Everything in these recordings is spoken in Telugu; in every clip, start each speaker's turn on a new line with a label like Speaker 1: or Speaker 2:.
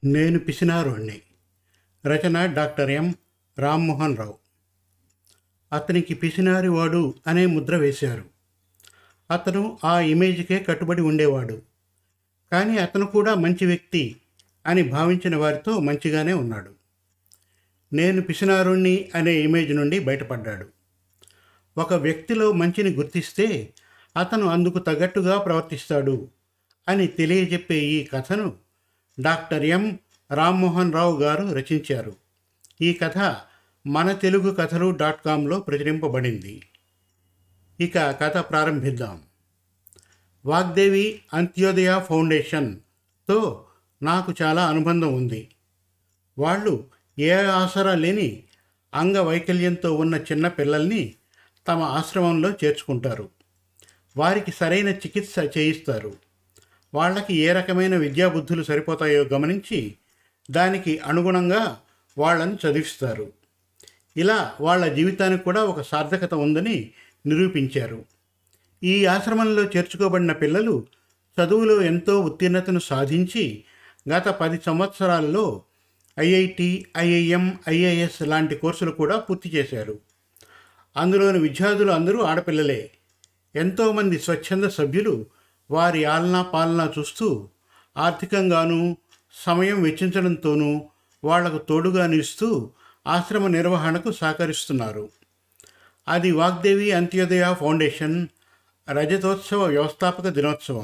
Speaker 1: నేను పిసినారోణ్ణి రచన డాక్టర్ ఎం రామ్మోహన్ రావు అతనికి పిసినారివాడు అనే ముద్ర వేశారు అతను ఆ ఇమేజ్కే కట్టుబడి ఉండేవాడు కానీ అతను కూడా మంచి వ్యక్తి అని భావించిన వారితో మంచిగానే ఉన్నాడు నేను పిసినారుణ్ణి అనే ఇమేజ్ నుండి బయటపడ్డాడు ఒక వ్యక్తిలో మంచిని గుర్తిస్తే అతను అందుకు తగ్గట్టుగా ప్రవర్తిస్తాడు అని తెలియజెప్పే ఈ కథను డాక్టర్ ఎం రామ్మోహన్ రావు గారు రచించారు ఈ కథ మన తెలుగు కథలు డాట్ కాంలో ప్రచురింపబడింది ఇక కథ ప్రారంభిద్దాం వాగ్దేవి అంత్యోదయ ఫౌండేషన్తో నాకు చాలా అనుబంధం ఉంది వాళ్ళు ఏ ఆసరా లేని అంగవైకల్యంతో ఉన్న చిన్న పిల్లల్ని తమ ఆశ్రమంలో చేర్చుకుంటారు వారికి సరైన చికిత్స చేయిస్తారు వాళ్ళకి ఏ రకమైన విద్యాబుద్ధులు సరిపోతాయో గమనించి దానికి అనుగుణంగా వాళ్ళని చదివిస్తారు ఇలా వాళ్ళ జీవితానికి కూడా ఒక సార్థకత ఉందని నిరూపించారు ఈ ఆశ్రమంలో చేర్చుకోబడిన పిల్లలు చదువులో ఎంతో ఉత్తీర్ణతను సాధించి గత పది సంవత్సరాల్లో ఐఐటి ఐఐఎం ఐఏఎస్ లాంటి కోర్సులు కూడా పూర్తి చేశారు అందులోని విద్యార్థులు అందరూ ఆడపిల్లలే ఎంతోమంది స్వచ్ఛంద సభ్యులు వారి ఆలనా పాలనా చూస్తూ ఆర్థికంగానూ సమయం వెచ్చించడంతోనూ వాళ్లకు తోడుగా నిలుస్తూ ఆశ్రమ నిర్వహణకు సహకరిస్తున్నారు అది వాగ్దేవి అంత్యోదయ ఫౌండేషన్ రజతోత్సవ వ్యవస్థాపక దినోత్సవం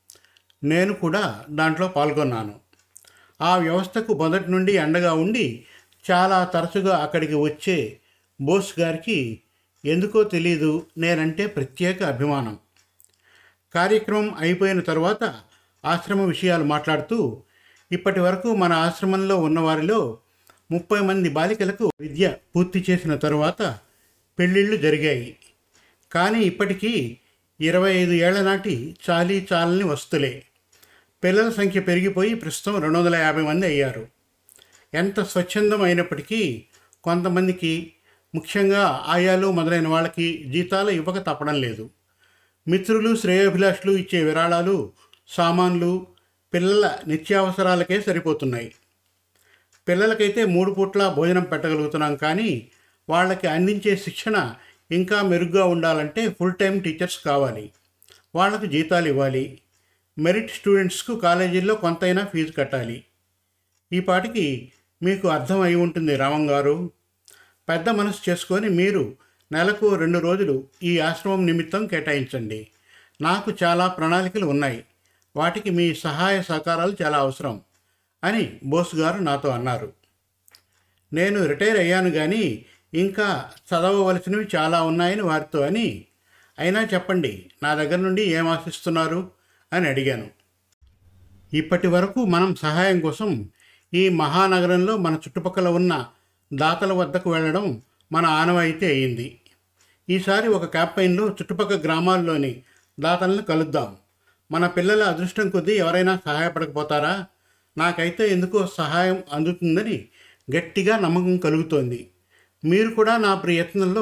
Speaker 1: నేను కూడా దాంట్లో పాల్గొన్నాను ఆ వ్యవస్థకు మొదటి నుండి అండగా ఉండి చాలా తరచుగా అక్కడికి వచ్చే బోస్ గారికి ఎందుకో తెలియదు నేనంటే ప్రత్యేక అభిమానం కార్యక్రమం అయిపోయిన తర్వాత ఆశ్రమ విషయాలు మాట్లాడుతూ ఇప్పటి వరకు మన ఆశ్రమంలో ఉన్నవారిలో ముప్పై మంది బాలికలకు విద్య పూర్తి చేసిన తరువాత పెళ్ళిళ్ళు జరిగాయి కానీ ఇప్పటికీ ఇరవై ఐదు ఏళ్ల నాటి చాలీ చాలని వస్తులే పిల్లల సంఖ్య పెరిగిపోయి ప్రస్తుతం రెండు వందల యాభై మంది అయ్యారు ఎంత స్వచ్ఛందం అయినప్పటికీ కొంతమందికి ముఖ్యంగా ఆయాలు మొదలైన వాళ్ళకి జీతాలు ఇవ్వక తప్పడం లేదు మిత్రులు శ్రేయోభిలాషులు ఇచ్చే విరాళాలు సామాన్లు పిల్లల నిత్యావసరాలకే సరిపోతున్నాయి పిల్లలకైతే మూడు పూట్ల భోజనం పెట్టగలుగుతున్నాం కానీ వాళ్ళకి అందించే శిక్షణ ఇంకా మెరుగ్గా ఉండాలంటే ఫుల్ టైం టీచర్స్ కావాలి వాళ్ళకు జీతాలు ఇవ్వాలి మెరిట్ స్టూడెంట్స్కు కాలేజీల్లో కొంతైనా ఫీజు కట్టాలి ఈ పాటికి మీకు అర్థం అయి ఉంటుంది రామం గారు పెద్ద మనసు చేసుకొని మీరు నెలకు రెండు రోజులు ఈ ఆశ్రమం నిమిత్తం కేటాయించండి నాకు చాలా ప్రణాళికలు ఉన్నాయి వాటికి మీ సహాయ సహకారాలు చాలా అవసరం అని బోస్ గారు నాతో అన్నారు నేను రిటైర్ అయ్యాను కానీ ఇంకా చదవవలసినవి చాలా ఉన్నాయని వారితో అని అయినా చెప్పండి నా దగ్గర నుండి ఏం ఆశిస్తున్నారు అని అడిగాను ఇప్పటి వరకు మనం సహాయం కోసం ఈ మహానగరంలో మన చుట్టుపక్కల ఉన్న దాతల వద్దకు వెళ్ళడం మన ఆనవాయితీ అయింది ఈసారి ఒక క్యాంపెయిన్లో చుట్టుపక్కల గ్రామాల్లోని దాతలను కలుద్దాం మన పిల్లల అదృష్టం కొద్దీ ఎవరైనా సహాయపడకపోతారా నాకైతే ఎందుకో సహాయం అందుతుందని గట్టిగా నమ్మకం కలుగుతోంది మీరు కూడా నా ప్రయత్నంలో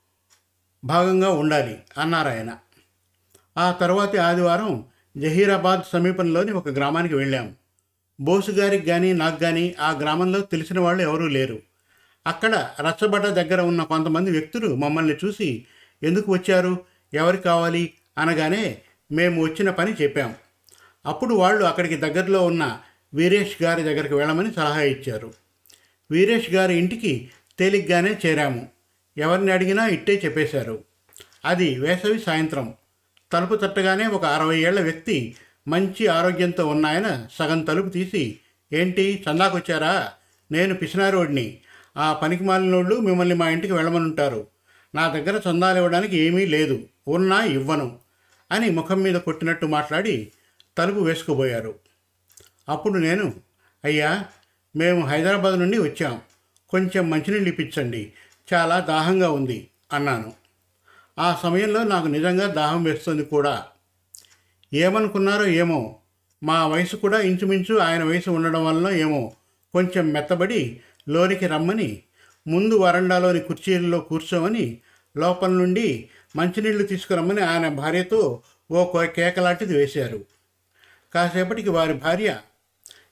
Speaker 1: భాగంగా ఉండాలి అన్నారు ఆయన ఆ తర్వాతి ఆదివారం జహీరాబాద్ సమీపంలోని ఒక గ్రామానికి వెళ్ళాం బోసు గారికి కానీ నాకు కానీ ఆ గ్రామంలో తెలిసిన వాళ్ళు ఎవరూ లేరు అక్కడ రచ్చబడ్డ దగ్గర ఉన్న కొంతమంది వ్యక్తులు మమ్మల్ని చూసి ఎందుకు వచ్చారు ఎవరు కావాలి అనగానే మేము వచ్చిన పని చెప్పాం అప్పుడు వాళ్ళు అక్కడికి దగ్గరలో ఉన్న వీరేష్ గారి దగ్గరికి వెళ్ళమని సలహా ఇచ్చారు వీరేష్ గారి ఇంటికి తేలిగ్గానే చేరాము ఎవరిని అడిగినా ఇట్టే చెప్పేశారు అది వేసవి సాయంత్రం తలుపు తట్టగానే ఒక అరవై ఏళ్ల వ్యక్తి మంచి ఆరోగ్యంతో ఉన్నాయన సగం తలుపు తీసి ఏంటి చందాకొచ్చారా నేను పిసినారోడిని ఆ పనికి మాలినోళ్ళు మిమ్మల్ని మా ఇంటికి వెళ్ళమనుంటారు నా దగ్గర చందాలు ఇవ్వడానికి ఏమీ లేదు ఉన్నా ఇవ్వను అని ముఖం మీద కొట్టినట్టు మాట్లాడి తలుపు వేసుకుపోయారు అప్పుడు నేను అయ్యా మేము హైదరాబాద్ నుండి వచ్చాం కొంచెం మంచినీళ్ళు ఇప్పించండి చాలా దాహంగా ఉంది అన్నాను ఆ సమయంలో నాకు నిజంగా దాహం వేస్తుంది కూడా ఏమనుకున్నారో ఏమో మా వయసు కూడా ఇంచుమించు ఆయన వయసు ఉండడం వలన ఏమో కొంచెం మెత్తబడి లోనికి రమ్మని ముందు వరండాలోని కుర్చీల్లో కూర్చోమని లోపల నుండి మంచినీళ్లు తీసుకురమ్మని ఆయన భార్యతో ఓ కో- కేక లాంటిది వేశారు కాసేపటికి వారి భార్య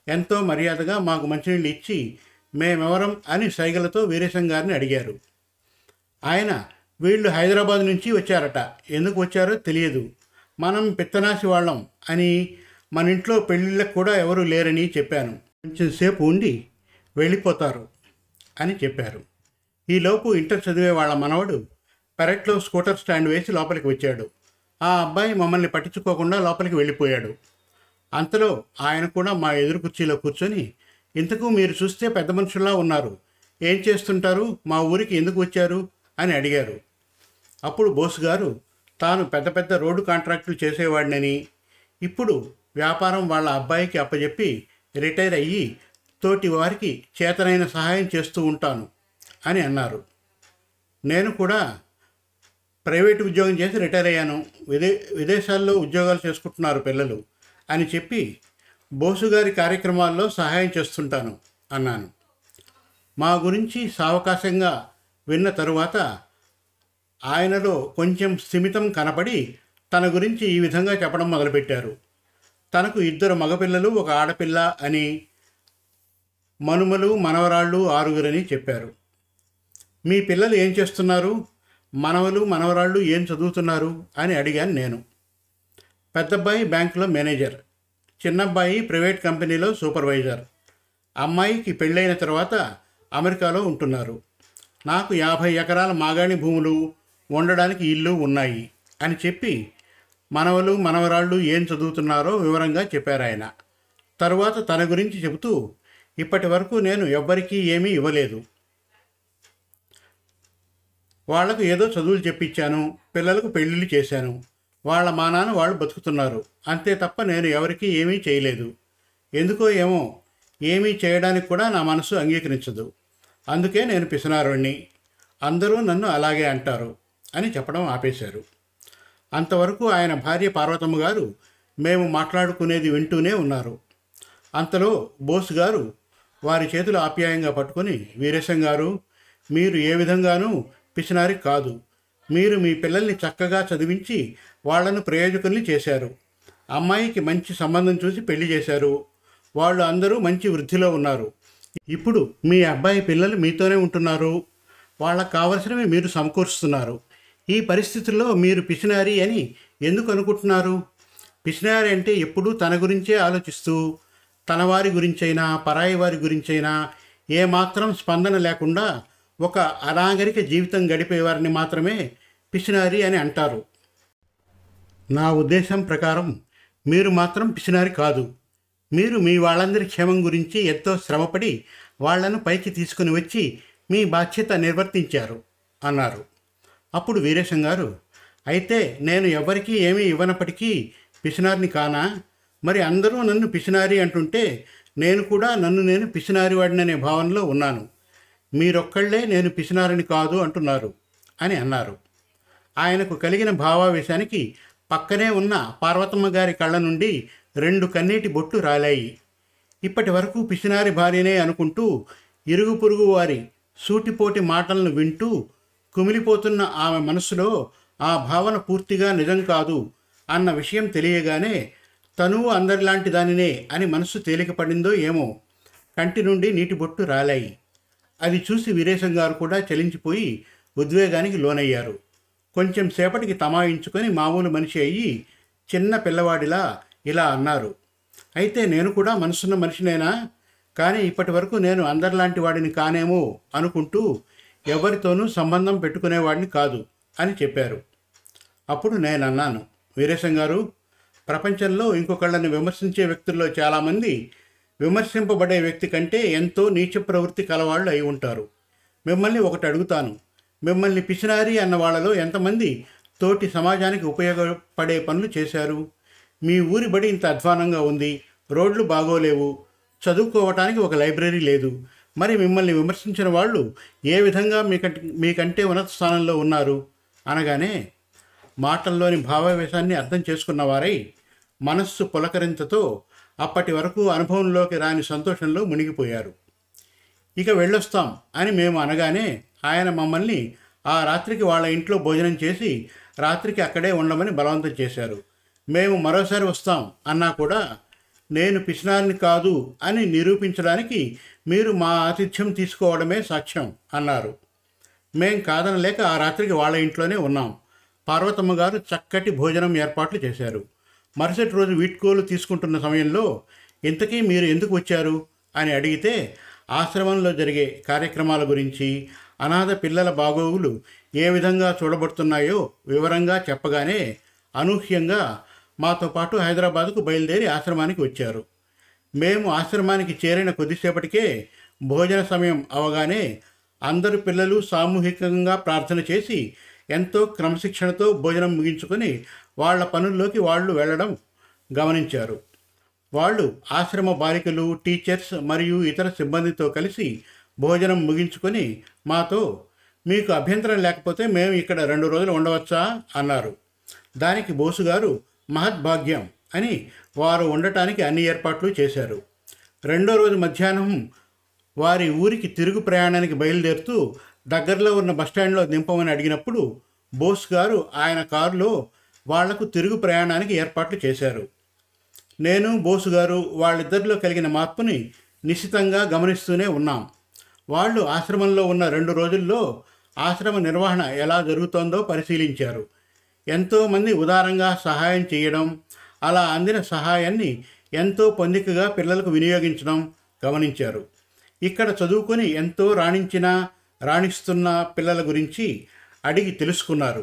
Speaker 1: ఎంతో మర్యాదగా మాకు మంచినీళ్ళు ఇచ్చి మేమెవరం అని సైగలతో వీరేశం గారిని అడిగారు ఆయన వీళ్ళు హైదరాబాద్ నుంచి వచ్చారట ఎందుకు వచ్చారో తెలియదు మనం పిత్తనాసి వాళ్ళం అని మన ఇంట్లో పెళ్ళిళ్ళకు కూడా ఎవరూ లేరని చెప్పాను కొంచెం సేపు ఉండి వెళ్ళిపోతారు అని చెప్పారు ఈలోపు ఇంటర్ చదివే వాళ్ళ మనవడు పెరట్లో స్కూటర్ స్టాండ్ వేసి లోపలికి వచ్చాడు ఆ అబ్బాయి మమ్మల్ని పట్టించుకోకుండా లోపలికి వెళ్ళిపోయాడు అంతలో ఆయన కూడా మా ఎదురు కుర్చీలో కూర్చొని ఇంతకు మీరు చూస్తే పెద్ద మనుషుల్లా ఉన్నారు ఏం చేస్తుంటారు మా ఊరికి ఎందుకు వచ్చారు అని అడిగారు అప్పుడు బోస్ గారు తాను పెద్ద పెద్ద రోడ్డు కాంట్రాక్టులు చేసేవాడినని ఇప్పుడు వ్యాపారం వాళ్ళ అబ్బాయికి అప్పచెప్పి రిటైర్ అయ్యి తోటి వారికి చేతనైన సహాయం చేస్తూ ఉంటాను అని అన్నారు నేను కూడా ప్రైవేట్ ఉద్యోగం చేసి రిటైర్ అయ్యాను విదే విదేశాల్లో ఉద్యోగాలు చేసుకుంటున్నారు పిల్లలు అని చెప్పి బోసు గారి కార్యక్రమాల్లో సహాయం చేస్తుంటాను అన్నాను మా గురించి సావకాశంగా విన్న తరువాత ఆయనలో కొంచెం స్థిమితం కనపడి తన గురించి ఈ విధంగా చెప్పడం మొదలుపెట్టారు తనకు ఇద్దరు మగపిల్లలు ఒక ఆడపిల్ల అని మనుమలు మనవరాళ్ళు ఆరుగురని చెప్పారు మీ పిల్లలు ఏం చేస్తున్నారు మనవలు మనవరాళ్ళు ఏం చదువుతున్నారు అని అడిగాను నేను పెద్దబ్బాయి బ్యాంకులో మేనేజర్ చిన్నబ్బాయి ప్రైవేట్ కంపెనీలో సూపర్వైజర్ అమ్మాయికి పెళ్ళైన తర్వాత అమెరికాలో ఉంటున్నారు నాకు యాభై ఎకరాల మాగాణి భూములు ఉండడానికి ఇల్లు ఉన్నాయి అని చెప్పి మనవలు మనవరాళ్ళు ఏం చదువుతున్నారో వివరంగా చెప్పారు ఆయన తరువాత తన గురించి చెబుతూ ఇప్పటి వరకు నేను ఎవ్వరికీ ఏమీ ఇవ్వలేదు వాళ్లకు ఏదో చదువులు చెప్పించాను పిల్లలకు పెళ్ళిళ్ళు చేశాను వాళ్ళ మా నాన్న వాళ్ళు బతుకుతున్నారు అంతే తప్ప నేను ఎవరికీ ఏమీ చేయలేదు ఎందుకో ఏమో ఏమీ చేయడానికి కూడా నా మనసు అంగీకరించదు అందుకే నేను పిసినారుణ్ణి అందరూ నన్ను అలాగే అంటారు అని చెప్పడం ఆపేశారు అంతవరకు ఆయన భార్య పార్వతమ్మ గారు మేము మాట్లాడుకునేది వింటూనే ఉన్నారు అంతలో బోస్ గారు వారి చేతులు ఆప్యాయంగా పట్టుకొని వీరేశం గారు మీరు ఏ విధంగానూ పిసినారి కాదు మీరు మీ పిల్లల్ని చక్కగా చదివించి వాళ్లను ప్రయోజకుల్ని చేశారు అమ్మాయికి మంచి సంబంధం చూసి పెళ్లి చేశారు వాళ్ళు అందరూ మంచి వృద్ధిలో ఉన్నారు ఇప్పుడు మీ అబ్బాయి పిల్లలు మీతోనే ఉంటున్నారు వాళ్ళకు కావలసినవి మీరు సమకూరుస్తున్నారు ఈ పరిస్థితుల్లో మీరు పిసినారి అని ఎందుకు అనుకుంటున్నారు పిసినారి అంటే ఎప్పుడూ తన గురించే ఆలోచిస్తూ తన వారి గురించైనా పరాయి వారి గురించైనా ఏమాత్రం స్పందన లేకుండా ఒక అనాగరిక జీవితం గడిపేవారిని మాత్రమే పిసినారి అని అంటారు నా ఉద్దేశం ప్రకారం మీరు మాత్రం పిసినారి కాదు మీరు మీ వాళ్ళందరి క్షేమం గురించి ఎంతో శ్రమపడి వాళ్లను పైకి తీసుకుని వచ్చి మీ బాధ్యత నిర్వర్తించారు అన్నారు అప్పుడు వీరేశం గారు అయితే నేను ఎవరికీ ఏమీ ఇవ్వనప్పటికీ పిసినారిని కానా మరి అందరూ నన్ను పిసినారి అంటుంటే నేను కూడా నన్ను నేను పిసినారి వాడిననే భావనలో ఉన్నాను మీరొక్కళ్లే నేను పిసినారిని కాదు అంటున్నారు అని అన్నారు ఆయనకు కలిగిన భావావేశానికి పక్కనే ఉన్న పార్వతమ్మ గారి కళ్ళ నుండి రెండు కన్నీటి బొట్లు రాలాయి ఇప్పటి వరకు పిసినారి భార్యనే అనుకుంటూ ఇరుగు పొరుగు వారి సూటిపోటి మాటలను వింటూ కుమిలిపోతున్న ఆమె మనసులో ఆ భావన పూర్తిగా నిజం కాదు అన్న విషయం తెలియగానే తను అందరిలాంటి దానినే అని మనసు తేలికపడిందో ఏమో కంటి నుండి నీటి బొట్టు రాలాయి అది చూసి వీరేశం గారు కూడా చలించిపోయి ఉద్వేగానికి లోనయ్యారు కొంచెం సేపటికి తమాయించుకొని మామూలు మనిషి అయ్యి చిన్న పిల్లవాడిలా ఇలా అన్నారు అయితే నేను కూడా మనసున్న మనిషినేనా కానీ ఇప్పటి వరకు నేను అందరిలాంటి వాడిని కానేమో అనుకుంటూ ఎవరితోనూ సంబంధం పెట్టుకునేవాడిని కాదు అని చెప్పారు అప్పుడు నేను అన్నాను వీరేశం గారు ప్రపంచంలో ఇంకొకళ్ళని విమర్శించే వ్యక్తుల్లో చాలామంది విమర్శింపబడే వ్యక్తి కంటే ఎంతో నీచ ప్రవృత్తి కలవాళ్ళు అయి ఉంటారు మిమ్మల్ని ఒకటి అడుగుతాను మిమ్మల్ని పిసినారి అన్న వాళ్ళలో ఎంతమంది తోటి సమాజానికి ఉపయోగపడే పనులు చేశారు మీ ఊరి బడి ఇంత అధ్వానంగా ఉంది రోడ్లు బాగోలేవు చదువుకోవటానికి ఒక లైబ్రరీ లేదు మరి మిమ్మల్ని విమర్శించిన వాళ్ళు ఏ విధంగా మీకంటే మీకంటే ఉన్నత స్థానంలో ఉన్నారు అనగానే మాటల్లోని భావావేశాన్ని అర్థం చేసుకున్న వారై మనస్సు పులకరింతతో అప్పటి వరకు అనుభవంలోకి రాని సంతోషంలో మునిగిపోయారు ఇక వెళ్ళొస్తాం అని మేము అనగానే ఆయన మమ్మల్ని ఆ రాత్రికి వాళ్ళ ఇంట్లో భోజనం చేసి రాత్రికి అక్కడే ఉండమని బలవంతం చేశారు మేము మరోసారి వస్తాం అన్నా కూడా నేను పిసినారిని కాదు అని నిరూపించడానికి మీరు మా ఆతిథ్యం తీసుకోవడమే సాక్ష్యం అన్నారు మేం కాదనలేక ఆ రాత్రికి వాళ్ళ ఇంట్లోనే ఉన్నాం పార్వతమ్మ గారు చక్కటి భోజనం ఏర్పాట్లు చేశారు మరుసటి రోజు వీడ్కోలు తీసుకుంటున్న సమయంలో ఇంతకీ మీరు ఎందుకు వచ్చారు అని అడిగితే ఆశ్రమంలో జరిగే కార్యక్రమాల గురించి అనాథ పిల్లల బాగోగులు ఏ విధంగా చూడబడుతున్నాయో వివరంగా చెప్పగానే అనూహ్యంగా మాతో పాటు హైదరాబాద్కు బయలుదేరి ఆశ్రమానికి వచ్చారు మేము ఆశ్రమానికి చేరిన కొద్దిసేపటికే భోజన సమయం అవగానే అందరు పిల్లలు సామూహికంగా ప్రార్థన చేసి ఎంతో క్రమశిక్షణతో భోజనం ముగించుకొని వాళ్ళ పనుల్లోకి వాళ్ళు వెళ్ళడం గమనించారు వాళ్ళు ఆశ్రమ బాలికలు టీచర్స్ మరియు ఇతర సిబ్బందితో కలిసి భోజనం ముగించుకొని మాతో మీకు అభ్యంతరం లేకపోతే మేము ఇక్కడ రెండు రోజులు ఉండవచ్చా అన్నారు దానికి బోసు గారు మహద్భాగ్యం అని వారు ఉండటానికి అన్ని ఏర్పాట్లు చేశారు రెండో రోజు మధ్యాహ్నం వారి ఊరికి తిరుగు ప్రయాణానికి బయలుదేరుతూ దగ్గరలో ఉన్న బస్టాండ్లో దింపమని అడిగినప్పుడు బోస్ గారు ఆయన కారులో వాళ్లకు తిరుగు ప్రయాణానికి ఏర్పాట్లు చేశారు నేను బోసు గారు వాళ్ళిద్దరిలో కలిగిన మార్పుని నిశ్చితంగా గమనిస్తూనే ఉన్నాం వాళ్ళు ఆశ్రమంలో ఉన్న రెండు రోజుల్లో ఆశ్రమ నిర్వహణ ఎలా జరుగుతోందో పరిశీలించారు ఎంతోమంది ఉదారంగా సహాయం చేయడం అలా అందిన సహాయాన్ని ఎంతో పొందికగా పిల్లలకు వినియోగించడం గమనించారు ఇక్కడ చదువుకొని ఎంతో రాణించిన రాణిస్తున్న పిల్లల గురించి అడిగి తెలుసుకున్నారు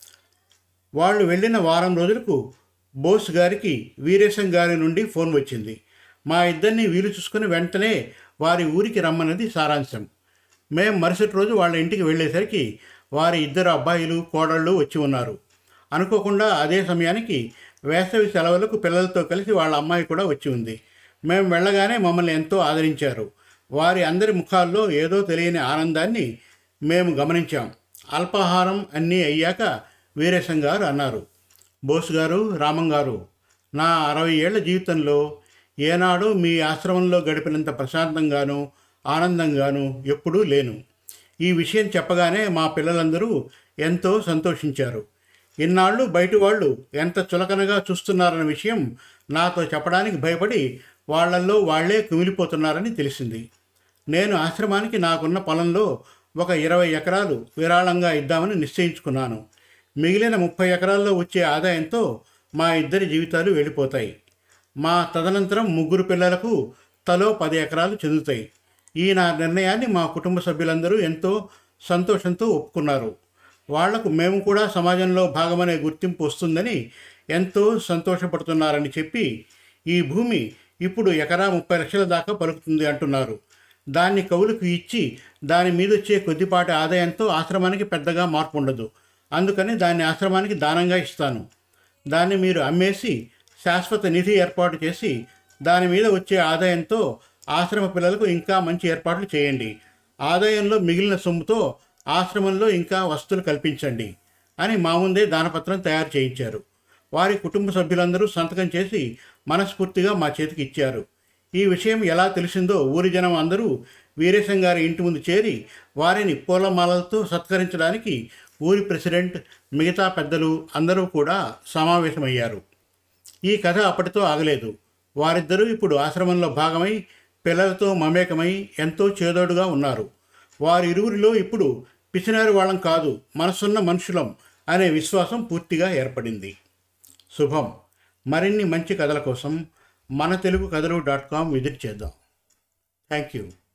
Speaker 1: వాళ్ళు వెళ్ళిన వారం రోజులకు బోస్ గారికి వీరేశం గారి నుండి ఫోన్ వచ్చింది మా ఇద్దరిని వీలు చూసుకుని వెంటనే వారి ఊరికి రమ్మన్నది సారాంశం మేం మరుసటి రోజు వాళ్ళ ఇంటికి వెళ్ళేసరికి వారి ఇద్దరు అబ్బాయిలు కోడళ్ళు వచ్చి ఉన్నారు అనుకోకుండా అదే సమయానికి వేసవి సెలవులకు పిల్లలతో కలిసి వాళ్ళ అమ్మాయి కూడా వచ్చి ఉంది మేము వెళ్ళగానే మమ్మల్ని ఎంతో ఆదరించారు వారి అందరి ముఖాల్లో ఏదో తెలియని ఆనందాన్ని మేము గమనించాం అల్పాహారం అన్నీ అయ్యాక వీరేశం గారు అన్నారు బోస్ గారు రామం గారు నా అరవై ఏళ్ల జీవితంలో ఏనాడు మీ ఆశ్రమంలో గడిపినంత ప్రశాంతంగాను ఆనందంగాను ఎప్పుడూ లేను ఈ విషయం చెప్పగానే మా పిల్లలందరూ ఎంతో సంతోషించారు ఇన్నాళ్ళు బయట వాళ్ళు ఎంత చులకనగా చూస్తున్నారన్న విషయం నాతో చెప్పడానికి భయపడి వాళ్ళల్లో వాళ్లే కుమిలిపోతున్నారని తెలిసింది నేను ఆశ్రమానికి నాకున్న పొలంలో ఒక ఇరవై ఎకరాలు విరాళంగా ఇద్దామని నిశ్చయించుకున్నాను మిగిలిన ముప్పై ఎకరాల్లో వచ్చే ఆదాయంతో మా ఇద్దరి జీవితాలు వెళ్ళిపోతాయి మా తదనంతరం ముగ్గురు పిల్లలకు తలో పది ఎకరాలు చెందుతాయి ఈ నా నిర్ణయాన్ని మా కుటుంబ సభ్యులందరూ ఎంతో సంతోషంతో ఒప్పుకున్నారు వాళ్లకు మేము కూడా సమాజంలో భాగమనే గుర్తింపు వస్తుందని ఎంతో సంతోషపడుతున్నారని చెప్పి ఈ భూమి ఇప్పుడు ఎకరా ముప్పై లక్షల దాకా పలుకుతుంది అంటున్నారు దాన్ని కవులకు ఇచ్చి దాని మీద వచ్చే కొద్దిపాటి ఆదాయంతో ఆశ్రమానికి పెద్దగా మార్పు ఉండదు అందుకని దాన్ని ఆశ్రమానికి దానంగా ఇస్తాను దాన్ని మీరు అమ్మేసి శాశ్వత నిధి ఏర్పాటు చేసి దాని మీద వచ్చే ఆదాయంతో ఆశ్రమ పిల్లలకు ఇంకా మంచి ఏర్పాట్లు చేయండి ఆదాయంలో మిగిలిన సొమ్ముతో ఆశ్రమంలో ఇంకా వస్తువులు కల్పించండి అని మా ముందే దానపత్రం తయారు చేయించారు వారి కుటుంబ సభ్యులందరూ సంతకం చేసి మనస్ఫూర్తిగా మా చేతికి ఇచ్చారు ఈ విషయం ఎలా తెలిసిందో ఊరి జనం అందరూ వీరేశం గారి ఇంటి ముందు చేరి వారిని పూలమాలలతో సత్కరించడానికి ఊరి ప్రెసిడెంట్ మిగతా పెద్దలు అందరూ కూడా సమావేశమయ్యారు ఈ కథ అప్పటితో ఆగలేదు వారిద్దరూ ఇప్పుడు ఆశ్రమంలో భాగమై పిల్లలతో మమేకమై ఎంతో చేదోడుగా ఉన్నారు వారి ఇరువురిలో ఇప్పుడు పిసినారి వాళ్ళం కాదు మనసున్న మనుషులం అనే విశ్వాసం పూర్తిగా ఏర్పడింది శుభం మరిన్ని మంచి కథల కోసం మన Telugu Kathalu dot com visit చేద్దాం థ్యాంక్ యూ